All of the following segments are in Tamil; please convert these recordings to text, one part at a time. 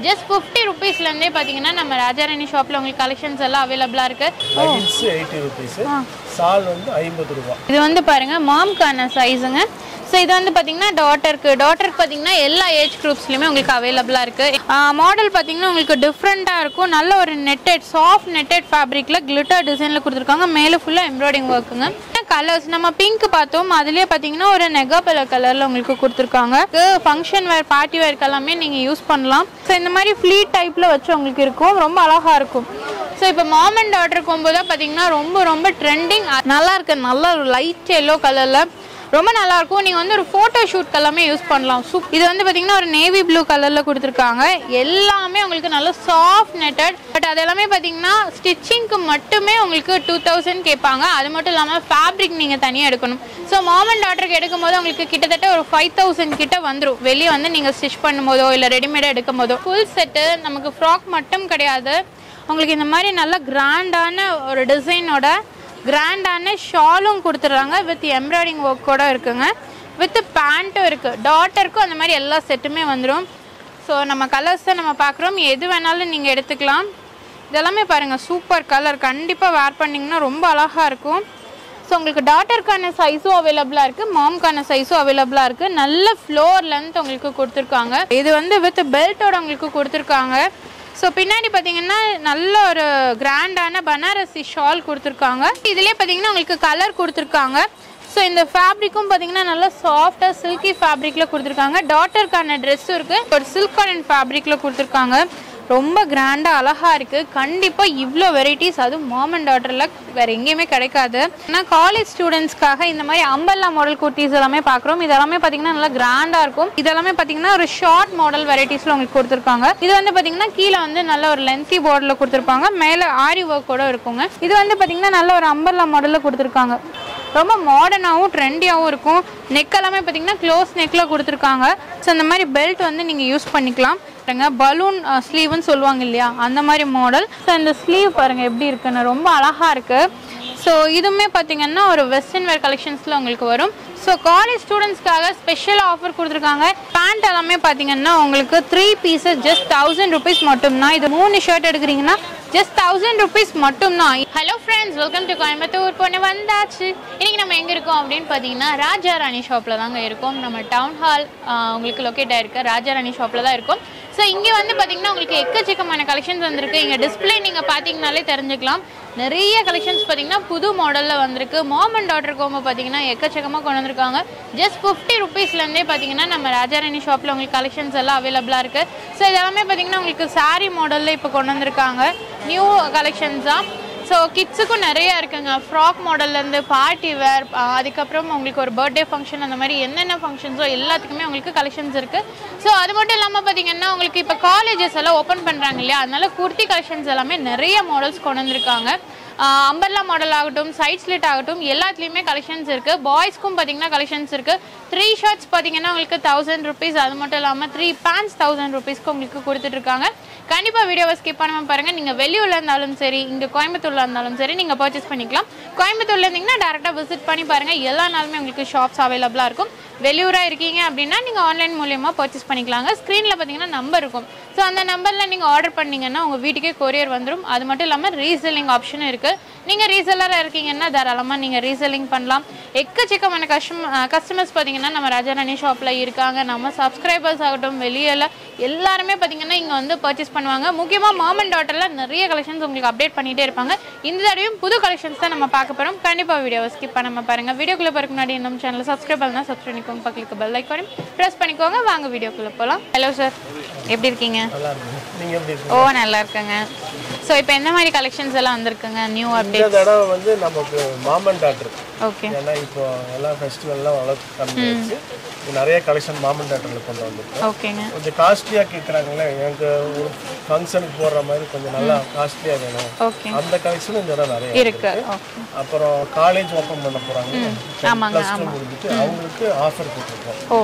ஜஸ்ட் ஃபிஃப்டி ருபீஸ்லேருந்தே பார்த்தீங்கன்னா நம்ம ராஜாராணி ஷாப்பில் உங்களுக்கு கலெக்ஷன்ஸ் எல்லாம் அவைலபிளாக இருக்குது லெகின்ஸ் எயிட்டி ருபீஸ் சால் வந்து ஐம்பது ரூபா இது வந்து பாருங்க மாம்க்கான சைஸுங்க ஸோ இது வந்து பார்த்தீங்கன்னா டாட்டருக்கு டாட்டருக்கு பார்த்தீங்கன்னா எல்லா ஏஜ் குரூப்ஸ்லையுமே உங்களுக்கு அவைலபிளாக இருக்குது மாடல் பார்த்தீங்கன்னா உங்களுக்கு டிஃப்ரெண்ட்டாக இருக்கும் நல்ல ஒரு நெட்டட் சாஃப்ட் நெட்டட் ஃபேப்ரிக்கில் கிளிட்டர் டிசைனில் கொடுத்துருக்காங்க மேலே ஃபுல்லாக எம்ப்ராய்டிங் ஒர்க்குங்க கலர்ஸ் நம்ம பிங்க் பார்த்தோம் அதுலேயே பார்த்தீங்கன்னா ஒரு நெகாபல கலரில் உங்களுக்கு கொடுத்துருக்காங்க ஃபங்க்ஷன் வேர் பார்ட்டி வேர்க்கு எல்லாமே நீங்கள் யூஸ் பண்ணலாம் ஸோ இந்த மாதிரி ஃப்ளீட் டைப்பில் வச்சு உங்களுக்கு இருக்கும் ரொம்ப அழகாக இருக்கும் ஸோ இப்போ மாம் அண்ட் டாட்டர் போகும்போது பார்த்தீங்கன்னா ரொம்ப ரொம்ப ட்ரெண்டிங் நல்லா இருக்கு நல்ல ஒரு லைட் எல்லோ கலரில் ரொம்ப நல்லா இருக்கும் நீங்கள் வந்து ஒரு ஃபோட்டோ ஷூட்க்கு எல்லாமே யூஸ் பண்ணலாம் சூப் இது வந்து பார்த்தீங்கன்னா ஒரு நேவி ப்ளூ கலரில் கொடுத்துருக்காங்க எல்லாமே உங்களுக்கு நல்ல சாஃப்ட் நெட்டட் பட் அது எல்லாமே பார்த்தீங்கன்னா ஸ்டிச்சிங்க்கு மட்டுமே உங்களுக்கு டூ தௌசண்ட் கேட்பாங்க அது மட்டும் இல்லாமல் ஃபேப்ரிக் நீங்கள் தனியாக எடுக்கணும் ஸோ மாம் அண்ட் டாட்டருக்கு எடுக்கும்போது உங்களுக்கு கிட்டத்தட்ட ஒரு ஃபைவ் தௌசண்ட் கிட்ட வந்துடும் வெளியே வந்து நீங்கள் ஸ்டிச் பண்ணும்போதோ இல்லை ரெடிமேடாக எடுக்கும் போதோ ஃபுல் செட்டு நமக்கு ஃப்ராக் மட்டும் கிடையாது உங்களுக்கு இந்த மாதிரி நல்ல கிராண்டான ஒரு டிசைனோட கிராண்டான ஷாலும் கொடுத்துட்றாங்க வித் எம்ப்ராய்டிங் ஒர்க்கோட இருக்குங்க வித் பேண்ட்டும் இருக்குது டாட்டருக்கும் அந்த மாதிரி எல்லா செட்டுமே வந்துடும் ஸோ நம்ம கலர்ஸை நம்ம பார்க்குறோம் எது வேணாலும் நீங்கள் எடுத்துக்கலாம் இதெல்லாமே பாருங்கள் சூப்பர் கலர் கண்டிப்பாக வேர் பண்ணிங்கன்னா ரொம்ப அழகாக இருக்கும் ஸோ உங்களுக்கு டாட்டருக்கான சைஸும் அவைலபிளாக இருக்குது மாம்க்கான சைஸும் அவைலபிளாக இருக்குது நல்ல ஃப்ளோர் லென்த் உங்களுக்கு கொடுத்துருக்காங்க இது வந்து வித் பெல்ட்டோட உங்களுக்கு கொடுத்துருக்காங்க ஸோ பின்னாடி பார்த்தீங்கன்னா நல்ல ஒரு கிராண்டான பனாரசி ஷால் கொடுத்துருக்காங்க இதுலேயே பார்த்தீங்கன்னா உங்களுக்கு கலர் கொடுத்துருக்காங்க ஸோ இந்த ஃபேப்ரிக்கும் பார்த்தீங்கன்னா நல்லா சாஃப்டாக சில்கி ஃபேப்ரிக்கில் கொடுத்துருக்காங்க டாட்டருக்கான ட்ரெஸ்ஸும் இருக்குது ஒரு சில்க் காட்டன் ஃபேப்ரிக்கில் கொடுத்துருக்காங்க ரொம்ப கிராண்டாக அழகாக இருக்குது கண்டிப்பாக இவ்வளோ வெரைட்டிஸ் அதுவும் மாம் அண்ட் டாட்டரில் வேறு எங்கேயுமே கிடைக்காது ஆனால் காலேஜ் ஸ்டூடெண்ட்ஸ்க்காக இந்த மாதிரி அம்பல்லா மாடல் குர்த்திஸ் எல்லாமே பார்க்குறோம் இதெல்லாமே பார்த்தீங்கன்னா நல்லா கிராண்டாக இருக்கும் இதெல்லாமே பார்த்தீங்கன்னா ஒரு ஷார்ட் மாடல் வெரைட்டிஸில் உங்களுக்கு கொடுத்துருக்காங்க இது வந்து பார்த்தீங்கன்னா கீழே வந்து நல்ல ஒரு லென்த்தி பார்டரில் கொடுத்துருப்பாங்க மேலே ஆரி ஒர்க் கூட இருக்குங்க இது வந்து பார்த்தீங்கன்னா நல்ல ஒரு அம்பல்லா மாடலில் கொடுத்துருக்காங்க ரொம்ப மாடர்னாகவும் ட்ரெண்டியாகவும் இருக்கும் நெக் எல்லாமே பார்த்தீங்கன்னா க்ளோஸ் நெக்கில் கொடுத்துருக்காங்க ஸோ அந்த மாதிரி பெல்ட் வந்து நீங்கள் யூஸ் பண்ணிக்கலாம் பாருங்க பலூன் ஸ்லீவ்னு சொல்லுவாங்க இல்லையா அந்த மாதிரி மாடல் ஸோ இந்த ஸ்லீவ் பாருங்கள் எப்படி இருக்குன்னு ரொம்ப அழகாக இருக்குது ஸோ இதுவுமே பார்த்தீங்கன்னா ஒரு வெஸ்டர்ன் வேர் கலெக்ஷன்ஸில் உங்களுக்கு வரும் ஸோ காலேஜ் ஸ்டூடெண்ட்ஸ்க்காக ஸ்பெஷல் ஆஃபர் கொடுத்துருக்காங்க பேண்ட் எல்லாமே பார்த்தீங்கன்னா உங்களுக்கு three pieces just thousand rupees மட்டும்தான் இது மூணு ஷர்ட் எடுக்கிறீங்கன்னா ஜஸ்ட் தௌசண்ட் ருபீஸ் மட்டும்தான் hello friends welcome to Coimbatore பொண்ணு வந்தாச்சு இன்னைக்கு நம்ம எங்கே இருக்கோம் அப்படின்னு பார்த்தீங்கன்னா ராஜா ராணி ஷாப்பில் தாங்க இருக்கோம் நம்ம டவுன் ஹால் உங்களுக்கு லொக்கேட் ஆயிருக்கு ராஜா ராணி ஷாப்பில் தான் இருக்கும் ஸோ இங்கே வந்து பார்த்தீங்கன்னா உங்களுக்கு எக்கச்சக்கமான கலெக்ஷன்ஸ் வந்திருக்கு இங்கே டிஸ்பிளே நீங்கள் பார்த்தீங்கனாலே தெரிஞ்சுக்கலாம் நிறைய கலெக்ஷன்ஸ் பார்த்தீங்கன்னா புது மாடலில் வந்திருக்கு மாம் அண்ட் டாட்டர் கோம்போ பார்த்தீங்கன்னா எக்கச்சக்கமாக கொண்டு வந்திருக்காங்க ஜஸ்ட் ஃபிஃப்டி ருபீஸ்லேருந்தே பார்த்தீங்கன்னா நம்ம ராஜாராணி ஷாப்பில் உங்களுக்கு கலெக்ஷன்ஸ் எல்லாம் அவைலபிளாக இருக்குது ஸோ இதெல்லாமே பார்த்தீங்கன்னா உங்களுக்கு saree மாடலில் இப்போ கொண்டு வந்திருக்காங்க நியூ கலெக்ஷன்ஸ் தான் ஸோ கிட்ஸுக்கும் நிறைய இருக்குங்க ஃப்ராக் மாடல்லேருந்து பார்ட்டி வேர் அதுக்கப்புறம் உங்களுக்கு ஒரு பர்த்டே ஃபங்க்ஷன் அந்த மாதிரி என்னென்ன ஃபங்க்ஷன்ஸோ எல்லாத்துக்குமே உங்களுக்கு கலெக்ஷன்ஸ் இருக்குது ஸோ அது மட்டும் இல்லாமல் பார்த்தீங்கன்னா உங்களுக்கு இப்போ காலேஜஸ் எல்லாம் ஓப்பன் பண்ணுறாங்க இல்லையா அதனால குர்த்தி கலெக்ஷன்ஸ் எல்லாமே நிறைய மாடல்ஸ் கொண்டு வந்திருக்காங்க அம்பர்லா மாடல் ஆகட்டும் சைட் ஸ்லிட் ஆகட்டும் எல்லாத்துலேயுமே கலெக்ஷன்ஸ் இருக்குது பாய்ஸ்க்கும் பார்த்தீங்கன்னா கலெக்ஷன்ஸ் இருக்குது த்ரீ ஷர்ட்ஸ் பார்த்தீங்கன்னா உங்களுக்கு தௌசண்ட் ருபீஸ் அது மட்டும் இல்லாமல் த்ரீ பேண்ட்ஸ் தௌசண்ட் ருபீஸ்க்கு உங்களுக்கு கொடுத்துட்ருக்காங்க கண்டிப்பாக வீடியோவை ஸ்கிப் பண்ணாமல் பாருங்கள் நீங்கள் வெளியூரில் இருந்தாலும் சரி இங்கே கோயம்புத்தூரில் இருந்தாலும் சரி நீங்கள் பர்ச்சேஸ் பண்ணிக்கலாம் கோயம்புத்தூர்ல இருந்தீங்கன்னா டேரெக்டாக விசிட் பண்ணி பாருங்கள் எல்லா நாளுமே உங்களுக்கு ஷாப்ஸ் அவைலபிளாக இருக்கும் வெளியூராக இருக்கீங்க அப்படின்னா நீங்கள் ஆன்லைன் மூலியமாக பர்ச்சேஸ் பண்ணிக்கலாங்க ஸ்க்ரீனில் பார்த்தீங்கன்னா நம்பர் இருக்கும் ஸோ அந்த நம்பரில் நீங்கள் ஆர்டர் பண்ணீங்கன்னா உங்கள் வீட்டுக்கே கொரியர் வந்துடும் அது மட்டும் இல்லாமல் ரீசெல்லிங் ஆப்ஷனும் இருக்குது நீங்கள் ரீசெல்லராக இருக்கீங்கன்னா தாராளமாக நீங்கள் ரீசெல்லிங் பண்ணலாம் எக்கச்சக்கமான கஸ்டம் கஸ்டமர்ஸ் பார்த்தீங்கன்னா நம்ம ராஜாராணி ஷாப்பில் இருக்காங்க நம்ம சப்ஸ்கிரைபர்ஸ் ஆகட்டும் வெளியில் எல்லாருமே பார்த்தீங்கன்னா இங்கே வந்து பர்ச்சேஸ் பண்ணுவாங்க முக்கியமாக மாம் அண்ட் டாட்டரில் நிறைய கலெக்ஷன்ஸ் உங்களுக்கு அப்டேட் பண்ணிகிட்டே இருப்பாங்க இந்த தடவையும் புது கலெக்ஷன்ஸ் தான் நம்ம பார்க்க போகிறோம் கண்டிப்பாக வீடியோவை ஸ்கிப் பண்ணாமல் பாருங்கள் வீடியோக்குள்ளே போகிறதுக்கு முன்னாடி நம்ம சேனல் சப்ஸ்கிரைப் பண்ணலாம் சப்ஸ்கிரைப் பண்ணிக்கோங்க பக்கத்துக்கு பெல் ஐக்கானையும் ப்ரெஸ் பண்ணிக்கோங்க வாங்க வீடியோக்குள்ளே போகலாம் ஹலோ சார் எப்படி இருக்கீங்க நல்லா இருக்கும் நீங்கள் எப்படி இருக்கீங்க ஓ நல்லா இருக்கேங்க ஸோ இப்போ என்ன மாதிரி கலெக்ஷன்ஸ் எல்லாம் வந்திருக்குங்க நியூ அப்டேட் இந்த தடவை வந்து நமக்கு மாமன் டாக்டர் ஓகே ஏன்னா இப்போ எல்லா ஃபெஸ்டிவல்லாம் வளர்த்து கம்மியாச்சு நிறைய கலெக்ஷன் மாமன் டாக்டரில் கொண்டு வந்திருக்கோம் ஓகேங்க கொஞ்சம் காஸ்ட்லியாக கேட்குறாங்களே எனக்கு ஒரு ஃபங்க்ஷனுக்கு போடுற மாதிரி கொஞ்சம் நல்லா காஸ்ட்லியாக வேணும் ஓகே அந்த கலெக்ஷனும் இந்த தடவை நிறைய இருக்கு ஓகே அப்புறம் காலேஜ் ஓப்பன் பண்ண போகிறாங்க ஆமாங்க, ப்ளஸ் டூ முடிஞ்சிட்டு அவங்களுக்கு ஆஃபர் கொடுத்துருக்கோம் ஓ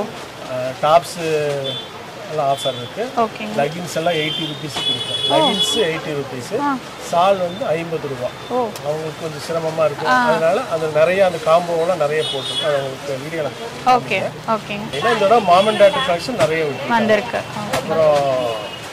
டாப்ஸு எல்லாம் ஆஃபர் இருக்கு ஓகேங்க லெகின்ஸ் எல்லாம் எயிட்டி ருபீஸ் கொடுப்போம் லெகின்ஸ் எயிட்டி ருபீஸ் சால் வந்து ஐம்பது ரூபா ஓ அவங்களுக்கு கொஞ்சம் சிரமமா இருக்கும் அதனால அது நிறைய அந்த காம்போவெல்லாம் நிறைய போட்டிருக்கோம் அது அவங்களுக்கு வீடியோவில் ஓகே ஓகேங்க ஏன்னா இந்த தடவை மாமன் டாக்டர் கலெக்ஷன் நிறைய விட்டு வந்திருக்கு அப்புறம்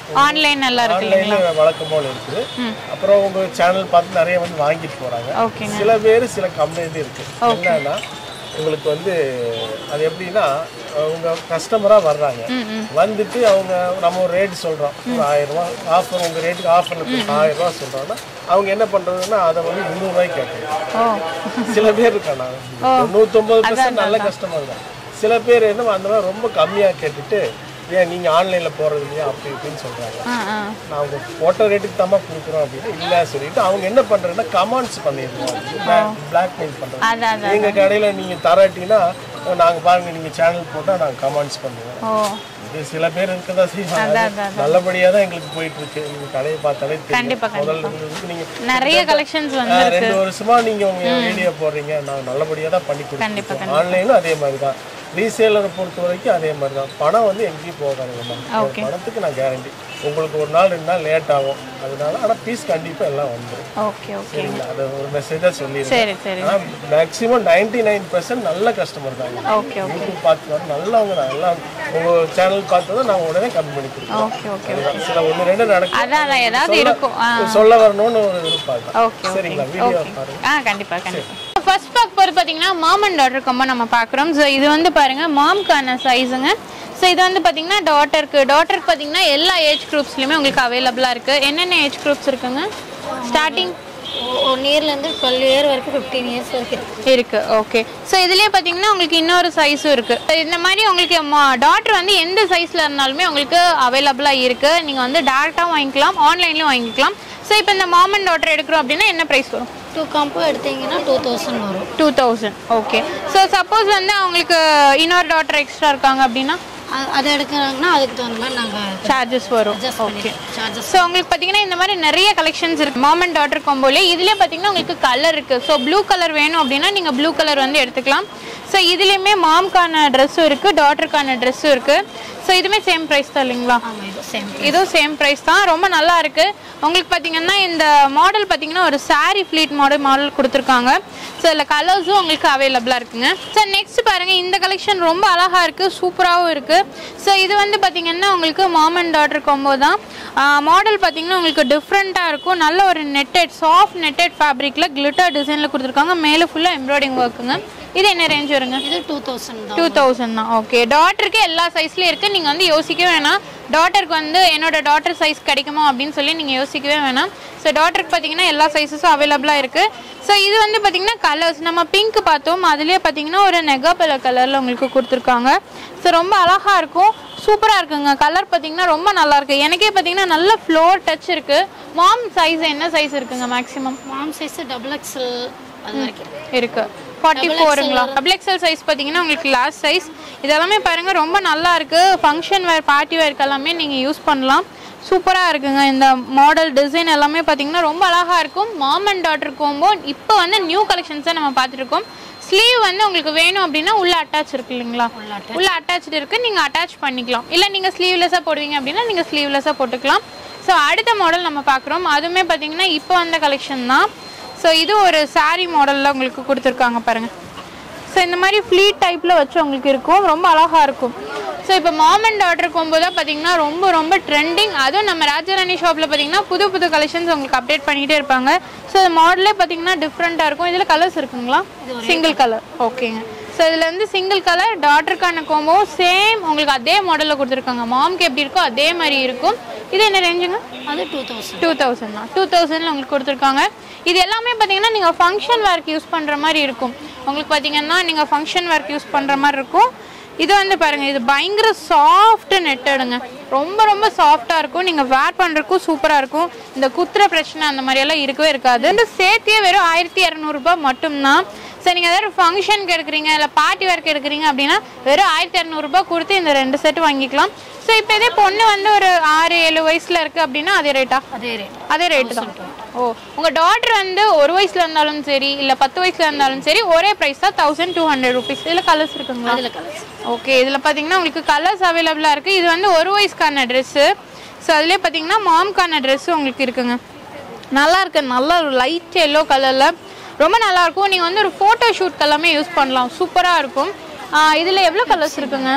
ஆன்லைன் நல்லா இருக்கு ஆன்லைன்ல வழக்கம் போல இருக்குது அப்புறம் உங்க சேனல் பார்த்து நிறைய வந்து வாங்கிட்டு போறாங்க ஓகேங்க சில பேர் சில கம்ப்ளைண்ட் இருக்கு என்னன்னா உங்களுக்கு வந்து அது எப்படின்னா அவங்க கஸ்டமராக வர்றாங்க வந்துட்டு அவங்க நம்ம ஒரு ரேட் சொல்கிறோம் ஒரு ஆயிரம் ரூபாய் ஆஃபர் உங்கள் ரேட்டுக்கு ஆஃபரில் ஆயிரம் ரூபாய் சொல்கிறோன்னா அவங்க என்ன பண்ணுறதுன்னா அதை வந்து முந்நூறுரூவாய்க்கு கேட்குறாங்க ஓ சில பேர் இருக்காங்க தொண்ணூத்தொம்பது பர்சன்ட் நல்ல கஸ்டமர் தான் சில பேர் என்ன அந்த மாதிரி ரொம்ப கம்மியாக கேட்டுட்டு ஏன் நீங்கள் ஆன்லைனில் போகிறது இல்லையா அப்படி இப்படின்னு சொல்கிறாங்க ஆ ஆ நான் அவங்க போட்ட ரேட்டுக்கு தான் கொடுக்குறோம் அப்படின்னு இல்லை சொல்லிட்டு அவங்க என்ன பண்ணுறதுன்னா கமெண்ட்ஸ் பண்ணிடுவோம் பிளாக்மெயில் பண்ணுறது அதான் அதான் எங்கள் கடையில் நீங்கள் தராட்டினா நாங்கள் பாருங்க நீங்கள் சேனல் போட்டால் நாங்கள் கமெண்ட்ஸ் பண்ணுவோம் ஓ இது சில பேர் இருக்கதா செய்வாங்க அதான் அதான் நல்லபடியாக தான் எங்களுக்கு போயிட்டு இருக்கு நீங்கள் கடையை பார்த்தாலே தெரியும் கண்டிப்பா, முதல்ல இருந்ததுக்கு நீங்கள் நிறைய கலெக்ஷன்ஸ் வந்து ரெண்டு வருஷமா நீங்க உங்க வீடியோ போடுறீங்க நான் நல்லபடியா தான் பண்ணி கொடுத்துருக்கோம் ஆன்லைனும் அதே மாதிரி தான் ரீசேலரை பொறுத்த வரைக்கும் அதே மாதிரி தான் பணம் வந்து எங்கேயும் போகாதுங்கம்மா பணத்துக்கு நான் கேரண்டி உங்களுக்கு ஒரு நாள் ரெண்டு நாள் லேட் ஆகும் அதனால ஆனா பீஸ் கண்டிப்பா எல்லாம் வந்துடும் ஓகே ஓகே சரிங்களா அதை ஒரு மெசேஜாக சொல்லிடுறேன் சரி சரி ஆனால் மேக்ஸிமம் நைன்டி நைன் பர்சன்ட் நல்ல கஸ்டமர் தாங்க ஓகே ஓகே யூடியூப் பார்த்து வர நல்லவங்க தான் எல்லாம் உங்கள் சேனல் பார்த்து தான் நாங்கள் உடனே கம்மி பண்ணி கொடுக்குறோம் ஓகே ஓகே அதுதான். சில ஒன்று ரெண்டு நடக்கும் அதான் அதான் ஏதாவது இருக்கும் ஆ சொல்ல வரணும்னு ஒரு விருப்பம் ஓகே சரிங்களா வீடியோ பாருங்க ஆ கண்டிப்பா கண்டிப்பா ஃபர்ஸ்ட் பார்க் போகிறது பார்த்தீங்கன்னா மாம் அண்ட் டாட்டர் கம்போ நம்ம பார்க்குறோம் ஸோ இது வந்து பாருங்க மாம்க்கான சைஸுங்க ஸோ இது வந்து பார்த்தீங்கன்னா டாட்டருக்கு டாட்டருக்கு பார்த்தீங்கன்னா எல்லா ஏஜ் குரூப்ஸ்லையுமே உங்களுக்கு அவைலபிளாக இருக்குது என்னென்ன ஏஜ் குரூப்ஸ் இருக்குங்க ஸ்டார்டிங் ஒன் இயர்லேருந்து டுவெல் இயர் வரைக்கும் ஃபிஃப்டீன் இயர்ஸ் வரைக்கும் இருக்கு இருக்கு ஓகே ஸோ இதுலயே பார்த்தீங்கன்னா உங்களுக்கு இன்னொரு சைஸும் இருக்கு இந்த மாதிரி உங்களுக்கு டாட்டர் வந்து எந்த சைஸ்ல இருந்தாலுமே உங்களுக்கு அவைலபிளாக இருக்கு நீங்க வந்து டேரெக்டாக வாங்கிக்கலாம் ஆன்லைன்லயும் வாங்கிக்கலாம் ஸோ இப்போ இந்த மாம் அண்ட் டாட்டர் எடுக்கிறோம் அப்படின்னா என்ன ப்ரைஸ் வரும் டூ காம்போ எடுத்தீங்கன்னா டூ தௌசண்ட் வரும் two thousand okay so suppose வந்து அவங்களுக்கு இன்னொரு டாட்டர் எக்ஸ்ட்ரா இருக்காங்க அப்படின்னா அ- அதை எடுக்கிறாங்கன்னா அதுக்கு தகுந்த மாதிரி நாங்கள் சார்ஜஸ் வரும் அட்ஜஸ்ட் பண்ணி சார்ஜஸ் ஸோ உங்களுக்கு பார்த்தீங்கன்னா இந்த மாதிரி நிறைய கலெக்ஷன்ஸ் இருக்கு மாம் அண்ட் டாட்டர் காம்போலே இதுலேயே பார்த்தீங்கன்னா உங்களுக்கு கலர் இருக்கு ஸோ ப்ளூ கலர் வேணும் அப்படின்னா நீங்கள் ப்ளூ கலர் வந்து எடுத்துக்கலாம் ஸோ இதுலேயுமே மாம்க்கான ட்ரெஸ்ஸும் இருக்கு டாட்டருக்கான ட்ரெஸ்ஸும் இருக்கு ஸோ இதுவுமே சேம் ப்ரைஸ் தான் இல்லைங்களா ஆமாம் இது சேம் இதுவும் சேம் ப்ரைஸ் தான் ரொம்ப நல்லா இருக்கு உங்களுக்கு பார்த்தீங்கன்னா இந்த மாடல் பார்த்தீங்கன்னா ஒரு saree ஃப்ளீட் மாடல் மாடல் கொடுத்துருக்காங்க ஸோ இதில் கலர்ஸும் உங்களுக்கு அவைலபிளாக இருக்குங்க ஸோ நெக்ஸ்ட் பாருங்க இந்த கலெக்ஷன் ரொம்ப அழகா இருக்கு சூப்பராகவும் இருக்கு ஸோ இது வந்து பார்த்தீங்கன்னா உங்களுக்கு மாம் அண்ட் டாட்டர் காம்போ தான் மாடல் பார்த்தீங்கன்னா உங்களுக்கு டிஃப்ரெண்ட்டாக இருக்கும் நல்ல ஒரு நெட்டட் சாஃப்ட் நெட்டட் ஃபேப்ரிக்கில் கிளிட்டர் டிசைனில் கொடுத்துருக்காங்க மேலே ஃபுல்லாக எம்ப்ராய்டிங் ஒர்க்குங்க இது என்ன ரேஞ்ச் வருங்க இது டூ தௌசண்ட் தான் டூ தௌசண்ட் தான் ஓகே டாட்டருக்கு எல்லா சைஸ்லேயும் இருக்குது நீங்கள் வந்து யோசிக்கவே வேணாம் டாட்டருக்கு வந்து என்னோட டாட்டர் சைஸ் கிடைக்குமா அப்படின்னு சொல்லி நீங்கள் யோசிக்கவே வேணாம் ஸோ டாட்டருக்கு பார்த்தீங்கன்னா எல்லா சைஸஸும் அவைலபிளாக இருக்குது ஸோ இது வந்து பார்த்தீங்கன்னா கலர்ஸ் நம்ம பிங்க் பார்த்தோம் அதுலேயே பார்த்தீங்கன்னா ஒரு நெகாபல கலரில் உங்களுக்கு கொடுத்துருக்காங்க ஸோ ரொம்ப அழகாக இருக்கும் சூப்பராக இருக்குங்க கலர் பார்த்தீங்கன்னா ரொம்ப நல்லா இருக்கு எனக்கே பார்த்தீங்கன்னா நல்ல ஃப்ளோர் டச் இருக்குது மாம் சைஸ் என்ன சைஸ் இருக்குங்க maximum mom size double XL அது வரைக்கும் இருக்கு ஃபார்ட்டி ஃபோருங்களா டபுள் எக்ஸல் சைஸ் பார்த்தீங்கன்னா உங்களுக்கு லாஸ்ட் சைஸ் இதெல்லாமே பாருங்க ரொம்ப நல்லா இருக்கு ஃபங்க்ஷன் வேர் பார்ட்டி வேர்க்கு எல்லாமே நீங்கள் யூஸ் பண்ணலாம் சூப்பராக இருக்குங்க இந்த மாடல் டிசைன் எல்லாமே பார்த்தீங்கன்னா ரொம்ப அழகாக இருக்கும் மாம் அண்ட் டாட்டர் கோம்போ இப்போ வந்து நியூ கலெக்ஷன்ஸை நம்ம பார்த்துருக்கோம் ஸ்லீவ் வந்து உங்களுக்கு வேணும் அப்படின்னா உள்ள அட்டாச் இருக்கு இல்லைங்களா உள்ள அட்டாச் இருக்கு நீங்கள் அட்டாச் பண்ணிக்கலாம் இல்லை நீங்கள் ஸ்லீவ்லெஸ்ஸாக போடுவீங்க அப்படின்னா நீங்கள் ஸ்லீவ்லெஸ்ஸாக போட்டுக்கலாம் ஸோ அடுத்த மாடல் நம்ம பார்க்குறோம் அதுவுமே பார்த்தீங்கன்னா இப்போ வந்த கலெக்ஷன் தான் ஸோ இது ஒரு saree மாடலில் உங்களுக்கு கொடுத்துருக்காங்க பாருங்கள் ஸோ இந்த மாதிரி ஃப்ளீட் டைப்பில் வச்சு உங்களுக்கு இருக்கும் ரொம்ப அழகாக இருக்கும் ஸோ இப்போ மாம் அண்ட் டாட்டர் போகும்போது தான் பார்த்தீங்கன்னா ரொம்ப ரொம்ப ட்ரெண்டிங் அதுவும் நம்ம ராஜாராணி ஷாப்பில் பார்த்தீங்கன்னா புது புது கலெக்ஷன்ஸ் உங்களுக்கு அப்டேட் பண்ணிகிட்டே இருப்பாங்க ஸோ இந்த மாடலே பார்த்தீங்கன்னா டிஃப்ரெண்ட்டாக இருக்கும் இதில் கலர்ஸ் இருக்குங்களா சிங்கிள் கலர் ஓகேங்க ஸோ இதில் வந்து சிங்கிள் கலர் டாட்டருக்கான கோம்போ சேம் உங்களுக்கு அதே மாடலில் கொடுத்துருக்காங்க மாம்க்கு எப்படி இருக்கோ அதே மாதிரி இருக்கும் இது என்ன ரேஞ்சுங்க அது டூ தௌசண்ட் டூ தௌசண்ட் தான் டூ தௌசண்ட்ல உங்களுக்கு கொடுத்துருக்காங்க இது எல்லாமே பார்த்தீங்கன்னா நீங்கள் ஃபங்க்ஷன் வேர்க்கு யூஸ் பண்ணுற மாதிரி இருக்கும் உங்களுக்கு பார்த்தீங்கன்னா நீங்கள் ஃபங்க்ஷன் வேர்க்கு யூஸ் பண்ணுற மாதிரி இருக்கும் இது வந்து பாருங்க இது பயங்கர சாஃப்ட் நெட்டடுங்க ரொம்ப ரொம்ப சாஃப்டாக இருக்கும் நீங்கள் வேர் பண்ணுறதுக்கும் சூப்பராக இருக்கும் இந்த குத்துற பிரச்சனை அந்த மாதிரி எல்லாம் இருக்கவே இருக்காது இந்த சேர்த்தியே வெறும் ஆயிரத்தி இரநூறுபா மட்டும்தான் சரி நீங்கள் ஏதாவது ஃபங்க்ஷனுக்கு எடுக்கிறீங்க இல்லை பார்ட்டி வேர்க்கு எடுக்கிறீங்க அப்படின்னா வெறும் ஆயிரத்தி இரநூறுபா கொடுத்து இந்த ரெண்டு செட் வாங்கிக்கலாம் ஸோ இப்போ இதே பொண்ணு வந்து ஒரு ஆறு ஏழு வயசில் இருக்குது அப்படின்னா அதே ரேட்டா அதே ரேட் அதே ரேட்டு தான் ஓ உங்கள் டாட்டர் வந்து ஒரு வயசுல இருந்தாலும் சரி இல்லை பத்து வயசுல இருந்தாலும் சரி ஒரே ப்ரைஸ் தான் தௌசண்ட் டூ ஹண்ட்ரட் ருபீஸ் இதில் கலர்ஸ் இருக்குங்களா அதில் கலர்ஸ் ஓகே இதில் பார்த்தீங்கன்னா உங்களுக்கு கலர்ஸ் அவைலபிளாக இருக்குது இது வந்து ஒரு வயசுக்கான ட்ரெஸ்ஸு ஸோ அதுலேயே பார்த்தீங்கன்னா மாம்க்கான ட்ரெஸ்ஸு உங்களுக்கு இருக்குங்க நல்லா இருக்கு நல்ல ஒரு லைட் எல்லோ கலரில் ரொம்ப நல்லா இருக்கும் நீங்கள் வந்து ஒரு ஃபோட்டோ ஷூட்க்கு எல்லாமே யூஸ் பண்ணலாம் சூப்பராக இருக்கும் இதில் எவ்வளோ கலர்ஸ் இருக்குங்க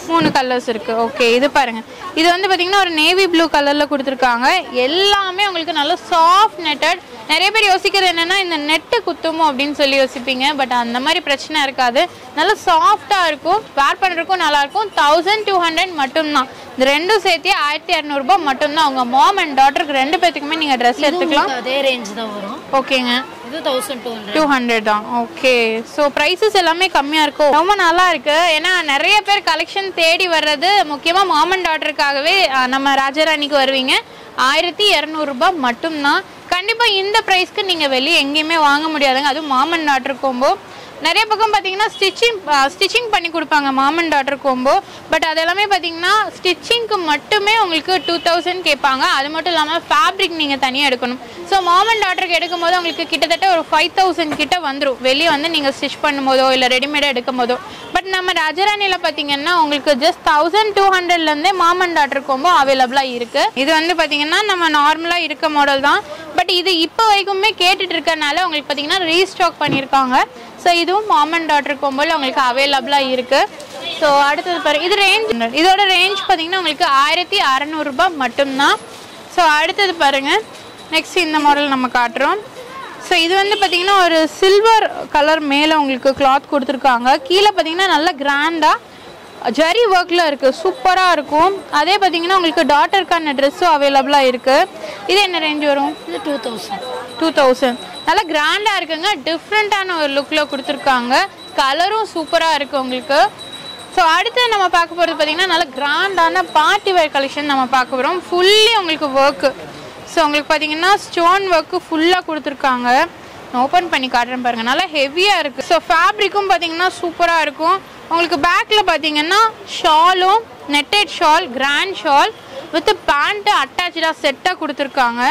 மூணு கலர்ஸ் இருக்கு ஓகே இது பாருங்க இது வந்து பாத்தீங்கன்னா ஒரு நேவி ப்ளூ கலர்ல கொடுத்துருக்காங்க எல்லாமே உங்களுக்கு நல்ல சாஃப்ட் நெட்டட் நிறைய பேர் யோசிக்கிறது என்னன்னா இந்த நெட்டு குத்துமோ அப்படின்னு சொல்லி யோசிப்பீங்க பட் அந்த மாதிரி பிரச்சனை இருக்காது நல்ல சாஃப்டா இருக்கும் வேர் பண்றதுக்கும் நல்லா இருக்கும் தௌசண்ட் டூ ஹண்ட்ரட் மட்டும்தான் இந்த ரெண்டும் சேர்த்து ஆயிரத்தி இரநூறுபா மட்டும்தான் உங்க மாம் அண்ட் டாட்டருக்கு ரெண்டு பேத்துக்குமே நீங்க ட்ரெஸ் எடுத்துக்கலாம் அதே ரேஞ்ச் தான் வரும் ஓகேங்க இது thousand two hundred two hundred தான் ஓகே ஸோ ப்ரைஸஸ் எல்லாமே கம்மியாக இருக்கும் ரொம்ப நல்லா இருக்கு ஏன்னா நிறைய பேர் கலெக்ஷன் தேடி வர்றது முக்கியமாக மாமன் டாட்டருக்காகவே அஹ், நம்ம ராஜாராணிக்கு வருவீங்க ஆயிரத்தி இரநூறுபா மட்டும்தான் கண்டிப்பாக இந்த ப்ரைஸ்க்கு நீங்கள் வெளியே எங்கேயுமே வாங்க முடியாதுங்க அதுவும் மாமன் டாட்டர் கோம்போ நிறைய பக்கம் பார்த்தீங்கன்னா ஸ்டிச்சிங் ஸ்டிச்சிங் பண்ணி கொடுப்பாங்க மாமன் டாட்டர் கோம்போ பட் அது எல்லாமே பார்த்தீங்கன்னா ஸ்டிச்சிங்க்கு மட்டுமே உங்களுக்கு டூ தௌசண்ட் கேட்பாங்க அது மட்டும் இல்லாமல் ஃபேப்ரிக் நீங்கள் தனியாக எடுக்கணும் ஸோ மாமன் டாட்டருக்கு எடுக்கும் போது உங்களுக்கு கிட்டத்தட்ட ஒரு ஃபைவ் தௌசண்ட் கிட்ட வந்துடும் வெளியே வந்து நீங்கள் ஸ்டிச் பண்ணும்போதோ இல்லை ரெடிமேடாக எடுக்கும் போதோ பட் நம்ம ராஜராணியில் பார்த்தீங்கன்னா உங்களுக்கு ஜஸ்ட் தௌசண்ட் டூ ஹண்ட்ரட்லேருந்தே மாமன் டாட்டர் கோம்போ அவைலபிளாக இருக்குது இது வந்து பார்த்தீங்கன்னா நம்ம நார்மலாக இருக்க மாடல் தான் பட் இது இப்போ வரைக்குமே கேட்டுட்டு இருக்கறனால உங்களுக்கு பார்த்தீங்கன்னா ரீஸ்டாக் பண்ணியிருக்காங்க ஸோ இதுவும் மாம் அண்ட் டாட்டர் கோம்போல உங்களுக்கு அவைலபிளாக இருக்குது ஸோ அடுத்தது பாருங்க இது ரேஞ்ச் இதோட ரேஞ்ச் பார்த்தீங்கன்னா உங்களுக்கு ஆயிரத்தி அறநூறுபா மட்டும்தான் ஸோ அடுத்தது பாருங்க நெக்ஸ்ட் இந்த மாடல் நம்ம காட்டுறோம் ஸோ இது வந்து பார்த்தீங்கன்னா ஒரு சில்வர் கலர் மேலே உங்களுக்கு கிளாத் கொடுத்துருக்காங்க கீழே பார்த்தீங்கன்னா நல்லா கிராண்டாக ஜரி ஒர்க்கில் இருக்குது சூப்பராக இருக்கும் அதே பார்த்தீங்கன்னா உங்களுக்கு டாட்டருக்கான ட்ரெஸ்ஸும் அவைலபிளாக இருக்குது இது என்ன ரேஞ்ச் வரும் இது டூ தௌசண்ட் டூ தௌசண்ட் நல்லா கிராண்டாக இருக்குங்க டிஃப்ரெண்ட்டான ஒரு லுக்கில் கொடுத்துருக்காங்க கலரும் சூப்பராக இருக்குது உங்களுக்கு ஸோ அடுத்து நம்ம பார்க்க போகிறது பார்த்தீங்கன்னா நல்ல கிராண்டான பார்ட்டி வேர் கலெக்ஷன் நம்ம பார்க்க போகிறோம் ஃபுல்லி உங்களுக்கு ஒர்க்கு ஸோ உங்களுக்கு பார்த்தீங்கன்னா ஸ்டோன் ஒர்க்கு ஃபுல்லாக கொடுத்துருக்காங்க நான் ஓப்பன் பண்ணி காட்டுறேன் பாருங்க நல்லா ஹெவியாக இருக்குது ஸோ ஃபேப்ரிக்கும் பார்த்தீங்கன்னா சூப்பராக இருக்கும் உங்களுக்கு பேக்கில் பார்த்தீங்கன்னா ஷாலும் netted shawl grand shawl with pant அட்டாச்சாக செட்டாக கொடுத்துருக்காங்க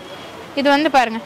இது வந்து பாருங்க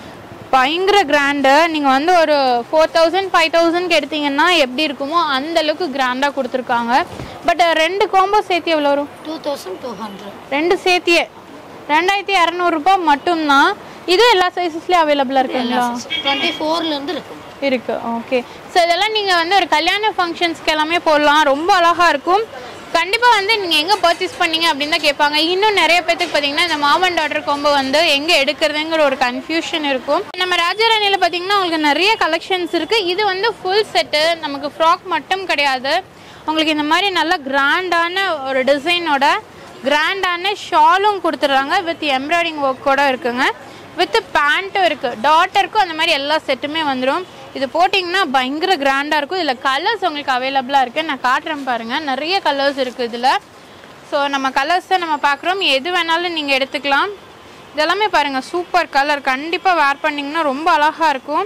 பயங்கர கிராண்டு நீங்கள் வந்து ஒரு ஃபோர் தௌசண்ட் ஃபைவ் தௌசண்ட்க்கு எடுத்தீங்கன்னா எப்படி இருக்குமோ அந்த அளவுக்கு கிராண்டாக கொடுத்துருக்காங்க பட் ரெண்டு காம்போ சேர்த்து எவ்வளோ வரும் டூ தௌசண்ட் டூ ஹண்ட்ரட் ரெண்டு சேர்த்தியே ரெண்டாயிரத்தி இரநூறுபா மட்டும்தான் இது எல்லா சைஸஸ்லேயும் அவைலபிளாக இருக்குங்களா டுவெண்ட்டி ஃபோர்லேருந்து இருக்கும் இருக்கு ஓகே ஸோ இதெல்லாம் நீங்கள் வந்து ஒரு கல்யாண ஃபங்க்ஷன்ஸ்க்கு எல்லாமே போடலாம் ரொம்ப அழகாக இருக்கும் கண்டிப்பாக வந்து நீங்கள் எங்கே பர்ச்சேஸ் பண்ணீங்க அப்படின்னு தான் கேட்பாங்க இன்னும் நிறைய பேத்துக்கு பார்த்தீங்கன்னா இந்த மாமன் டாட்டர் கொம்பு வந்து எங்கே எடுக்கிறதுங்கிற ஒரு கன்ஃபியூஷன் இருக்கும் நம்ம ராஜாராணியில் பார்த்தீங்கன்னா உங்களுக்கு நிறைய கலெக்ஷன்ஸ் இருக்குது இது வந்து ஃபுல் செட்டு நமக்கு ஃப்ராக் மட்டும் கிடையாது உங்களுக்கு இந்த மாதிரி நல்ல கிராண்டான ஒரு டிசைனோட கிராண்டான ஷாலும் கொடுத்துட்றாங்க வித் எம்ப்ராய்டிங் ஒர்க்கோட இருக்குங்க வித் பேண்ட்டும் இருக்குது டாட்டருக்கும் அந்த மாதிரி எல்லா செட்டுமே வந்துடும் இது போட்டிங்கன்னா பயங்கர கிராண்டாக இருக்கும் இதில் கலர்ஸ் உங்களுக்கு அவைலபிளாக இருக்குது நான் காட்டுறேன் பாருங்கள் நிறைய கலர்ஸ் இருக்குது இதில் ஸோ நம்ம கலர்ஸை நம்ம பார்க்குறோம் எது வேணாலும் நீங்கள் எடுத்துக்கலாம் இதெல்லாமே பாருங்கள் சூப்பர் கலர் கண்டிப்பாக வேர் பண்ணிங்கன்னா ரொம்ப அழகாக இருக்கும்